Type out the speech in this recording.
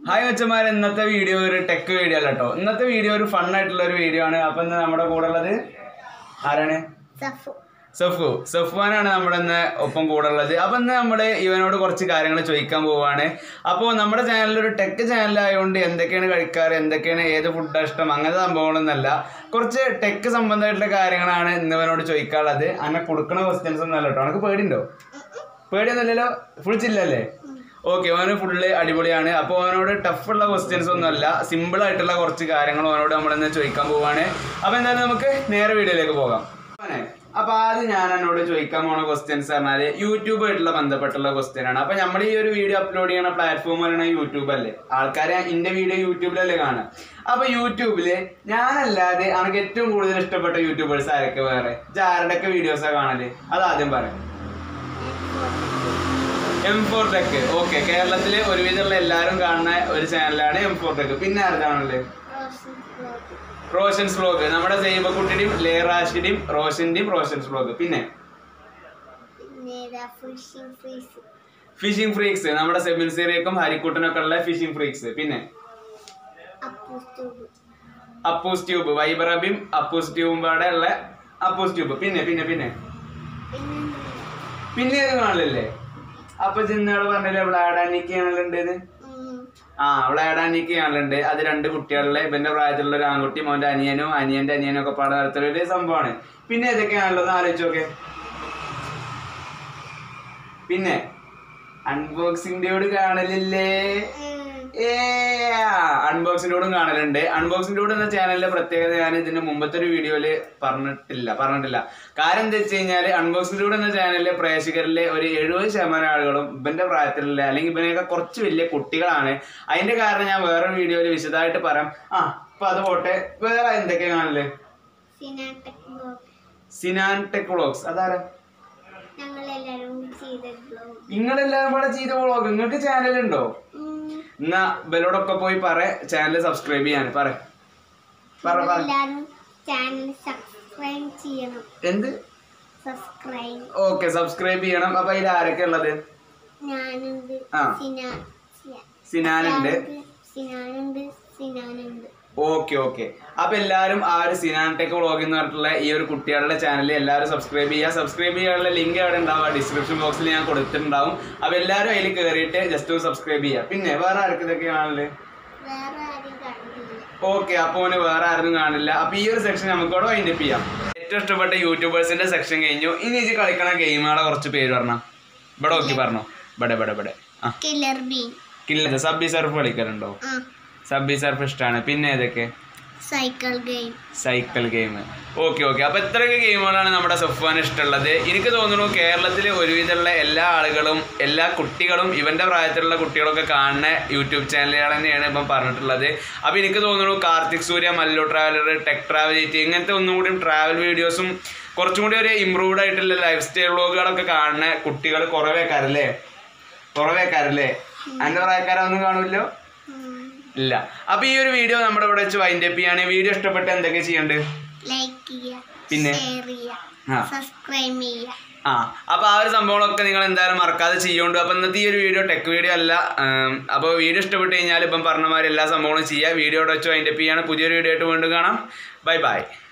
Hi മച്ചന്മാർ ഇന്നത്തെ video ഒരു tech video അല്ല കേട്ടോ ഇന്നത്തെ വീഡിയോ ഒരു ഫൺ ആയിട്ടുള്ള ഒരു വീഡിയോ ആണ് അപ്പൊ ഇന്ന് നമ്മുടെ കൂടെ ഉള്ളത് ആരാണ് സഫു സഫു സഫുവാനാണ് നമ്മുടെ ഇന്ന് ഒപ്പം കൂടെ ഉള്ളത് അപ്പൊ ഇന്ന് നമ്മൾ ഇവനോട് കുറച്ച് കാര്യങ്ങൾ ചോദിക്കാൻ പോവാണ് അപ്പോൾ നമ്മുടെ ചാനൽ ഒരു ടെക് ചാനലായതുകൊണ്ട് എന്തൊക്കെയാണ് കഴിക്കാറ് എന്തൊക്കെയാണ് ഏത് ഫുഡ് ഇഷ്ടം അങ്ങനത്തെ സംഭവങ്ങളൊന്നല്ല കുറച്ച് ടെക് സംബന്ധമായിട്ടുള്ള കാര്യങ്ങളാണ് ഇന്ന് ഇവനോട് ചോദിക്കാനുള്ളത് അങ്ങനെ കൊടുക്കണ ക്വസ്റ്റ്യൻസ് ഒന്നും അല്ല കേട്ടോ എനിക്ക് പേടിയുണ്ടോ പേടിയൊന്നുമില്ലല്ലോ ഫുൾ ചില്ലല്ലേ ഓക്കെ അവന് ഫുള്ള് അടിപൊളിയാണ് അപ്പോൾ അവനോട് ടഫുള്ള ക്വസ്റ്റ്യൻസ് ഒന്നും അല്ല സിമ്പിൾ ആയിട്ടുള്ള കുറച്ച് കാര്യങ്ങൾ അവനോട് നമ്മളിന്ന് ചോദിക്കാൻ പോവാണ് അപ്പോൾ എന്തായാലും നമുക്ക് നേരെ വീഡിയോയിലേക്ക് പോകാം അവനെ, അപ്പൊ ആദ്യം ഞാൻ എന്നോട് ചോദിക്കാൻ പോണ ക്വസ്റ്റ്യൻസ് പറഞ്ഞാല് യൂട്യൂബ് ആയിട്ടുള്ള ബന്ധപ്പെട്ടുള്ള ക്വസ്റ്റ്യൻ ആണ് അപ്പൊ നമ്മൾ ഈ ഒരു വീഡിയോ അപ്ലോഡ് ചെയ്യണ പ്ലാറ്റ്ഫോം പറയുന്നത് യൂട്യൂബ് അല്ലേ ആൾക്കാരെ എന്റെ വീഡിയോ യൂട്യൂബിലല്ലേ കാണുക അപ്പൊ യൂട്യൂബില് ഞാനല്ലാതെ എനിക്ക് ഏറ്റവും കൂടുതൽ ഇഷ്ടപ്പെട്ട യൂട്യൂബേഴ്സ് ആരൊക്കെ വേറെ ആരുടെയൊക്കെ വീഡിയോസാ കാണല് അത് ആദ്യം പറയാം എം ഫോർ ടെക് ഓക്കെ കേരളത്തിലെ ഒരുവിധമുള്ള എല്ലാവരും കാണുന്ന ഒരു ചാനലാണ് എം ഫോർ ടെക് പിന്നെ ആരുതാണല്ലേ റോഷൻസ് വ്ലോഗ് നമ്മുടെ സൈബക്കുട്ടിയുടെയും ലേറാഷിന്റെയും റോഷന്റെയും റോഷൻസ് വ്ലോഗ് പിന്നെ പിന്നെ ഫിഷിംഗ് ഫ്രീസ് ഫിഷിംഗ് ഫ്രീക്സ് നമ്മുടെ സെബിൻ സീറിയക്കും ഹരിക്കുട്ടനൊക്കെ ഉള്ള ഫിഷിംഗ് ഫ്രീക്സ് പിന്നെ അപ്പൂസ് ട്യൂബ് അപ്പൂസ് ട്യൂബ് വൈബറബിയും അപ്പൂസ് ട്യൂബും പാടെ ഉള്ള അപ്പൂസ് ട്യൂബ് പിന്നെ പിന്നെ പിന്നെ പിന്നെ പിന്നെ ഏത് കാണലല്ലേ അപ്പൊ ചിന്നോട് പറഞ്ഞില്ലേ വ്ളാഡാനിക്ക് കാണലുണ്ട് ആ വ്ളാഡാനിക്ക് കാണലുണ്ട് അത് രണ്ട് കുട്ടികളിലെ ഇവന്റെ പ്രായത്തിലുള്ള ഒരു ആൺകുട്ടി മോന്റെ അനിയനും അനിയന്റെ അനിയനും ഒക്കെ പാടെ നടത്തുന്ന ഒരു സംഭവമാണ് പിന്നെ ഏതൊക്കെയാണല്ലോ ഒന്ന് ആലോചിച്ചോക്കെ പിന്നെ അൺബോക്സിംഗിനോട് കാണലില്ലേ ഏ അൺബോക്സിനോടും കാണലുണ്ട് അൺബോക്സിനോട് എന്ന ചാനലിലെ പ്രത്യേകത ഞാൻ ഇതിന്റെ മുമ്പത്തെ ഒരു വീഡിയോയില് പറഞ്ഞിട്ടില്ല പറഞ്ഞിട്ടില്ല കാര്യം എന്താ വെച്ച് കഴിഞ്ഞാല് അൺബോക്സിലൂടെ എന്ന ചാനലിലെ പ്രേക്ഷകരിലെ ഒരു എഴുപത് ശതമാനം ആളുകളും ഇവന്റെ പ്രായത്തിലുള്ള അല്ലെങ്കിൽ ഇവനെയൊക്കെ കുറച്ച് വലിയ കുട്ടികളാണ് അതിന്റെ കാരണം ഞാൻ വേറെ വീഡിയോയിൽ വിശദമായിട്ട് പറയാം ആ അപ്പൊ അത് പോട്ടെ വേറെ എന്തൊക്കെയാ കാണല് Sinatech blog Sinan tech vlogs അതാരാ ഞങ്ങൾ എല്ലാവരും ചെയ്ത ബ്ലോഗ് നിങ്ങളെല്ലാരും കൂടെ ചെയ്ത വ്ളോഗ് നിങ്ങൾക്ക് ചാനലുണ്ടോ എന്നാ ഇവരോടൊക്കെ പോയി പറ ചാനൽ സബ്സ്ക്രൈബ് ചെയ്യാൻ പറ പറ പറ എല്ലാവരും ചാനൽ സബ്സ്ക്രൈബ് ചെയ്യണം എന്ത് സബ്സ്ക്രൈബ് ഓക്കെ സബ്സ്ക്രൈബ് ചെയ്യണം അപ്പൊ അതിൽ ആരൊക്കെ ഉള്ളത് ഞാനുണ്ട് ആ. സിനാ സിയ- സിനാനുണ്ട് സിനാനുണ്ട് സിനാനുണ്ട് ഓക്കെ ഓക്കെ അപ്പൊ എല്ലാരും ആ ഒരു സിനാൻ ടെക് വ്ളോഗ് എന്ന് പറഞ്ഞിട്ടുള്ള ഈ ഒരു കുട്ടികളുടെ ചാനൽ എല്ലാവരും സബ്സ്ക്രൈബ് ചെയ്യുക സബ്സ്ക്രൈബ് ചെയ്യാനുള്ള ലിങ്ക് അവിടെ ഉണ്ടാവുക ഡിസ്ക്രിപ്ഷൻ ബോക്സിൽ ഞാൻ കൊടുത്തിട്ടുണ്ടാവും അപ്പൊ എല്ലാവരും അതിൽ കയറിയിട്ട് ജസ്റ്റ് ഒന്ന് സബ്സ്ക്രൈബ് ചെയ്യുക പിന്നെ വേറെ ആർക്ക് ഇതൊക്കെ കാണല് വേറെ ആരും കണ്ടില്ല ഓക്കെ അപ്പൊ ഓന് വേറെ ആരും കാണില്ല അപ്പൊ ഈ ഒരു സെക്ഷൻ നമുക്കവിടെ വൈൻഡപ്പ് ചെയ്യാം ഏറ്റവും ഇഷ്ടപ്പെട്ട യൂട്യൂബേഴ്സിന്റെ സെക്ഷൻ കഴിഞ്ഞു ഇനി ഇത് കളിക്കണ ഗെയിമുകളെ കുറച്ച് പേര് പറഞ്ഞോ ഇവിടെ നോക്കി പറഞ്ഞോ ഇവിടെ ഇവിടെ ഇവിടെ ആ കില്ലർ ബീൻ കില്ല സബ്ബി സർഫ് കളിക്കലുണ്ടോ ആ സബ്ബി സർഫ് ഇഷ്ടമാണ് പിന്നെ ഏതൊക്കെ cycle game cycle game okay okay അപ്പൊ ഇത്രയൊക്കെ ഗെയിമുകളാണ് നമ്മുടെ സഫ്വാൻ ഇഷ്ടമുള്ളത് എനിക്ക് തോന്നുന്നു കേരളത്തിലെ ഒരുവിധമുള്ള എല്ലാ ആളുകളും എല്ലാ കുട്ടികളും ഇവന്റെ പ്രായത്തിലുള്ള കുട്ടികളൊക്കെ കാണുന്ന യൂട്യൂബ് ചാനലുകൾ തന്നെയാണ് ഇപ്പം പറഞ്ഞിട്ടുള്ളത് അപ്പൊ എനിക്ക് തോന്നുന്നു കാർത്തിക് സൂര്യ മല്ലു ട്രാവലർ ടെക് ട്രാവലിറ്റി ഇങ്ങനത്തെ ഒന്നും കൂടി ട്രാവൽ വീഡിയോസും കുറച്ചും കൂടി ഒരു ഇമ്പ്രൂവ്ഡ് ആയിട്ടുള്ള ലൈഫ് സ്റ്റൈൽ വ്ളോഗുകളൊക്കെ കാണുന്ന കുട്ടികൾ കുറവേക്കാരല്ലേ കുറവേക്കാരല്ലേ അതിന്റെ പ്രായക്കാരൊന്നും കാണൂല്ലോ ഇല്ല അപ്പൊ ഈ ഒരു വീഡിയോ നമ്മുടെ ഇവിടെ വെച്ച് വൈൻഡപ്പ് ചെയ്യാണ് വീഡിയോ ഇഷ്ടപ്പെട്ട എന്തൊക്കെ ചെയ്യണ്ട് ലൈക്ക് ചെയ്യുക പിന്നെ? ഷെയർ ചെയ്യുക ആ സബ്സ്ക്രൈബ് ചെയ്യുക ആ അപ്പൊ ആ ഒരു സംഭവങ്ങളൊക്കെ നിങ്ങൾ എന്തായാലും മറക്കാതെ ചെയ്യുന്നുണ്ട് അപ്പൊ ഇന്നത്തെ ഈ ഒരു വീഡിയോ ടെക് വീഡിയോ അല്ല അപ്പോൾ വീഡിയോ ഇഷ്ടപ്പെട്ട് കഴിഞ്ഞാൽ ഇപ്പം പറഞ്ഞ മാതിരി എല്ലാ സംഭവങ്ങളും ചെയ്യുക വീഡിയോ ഇവിടെ വെച്ച് വൈൻഡപ്പ് ചെയ്യാണ് പുതിയൊരു വീഡിയോ ആയിട്ട് വീണ്ടും കാണാം ബൈ ബൈ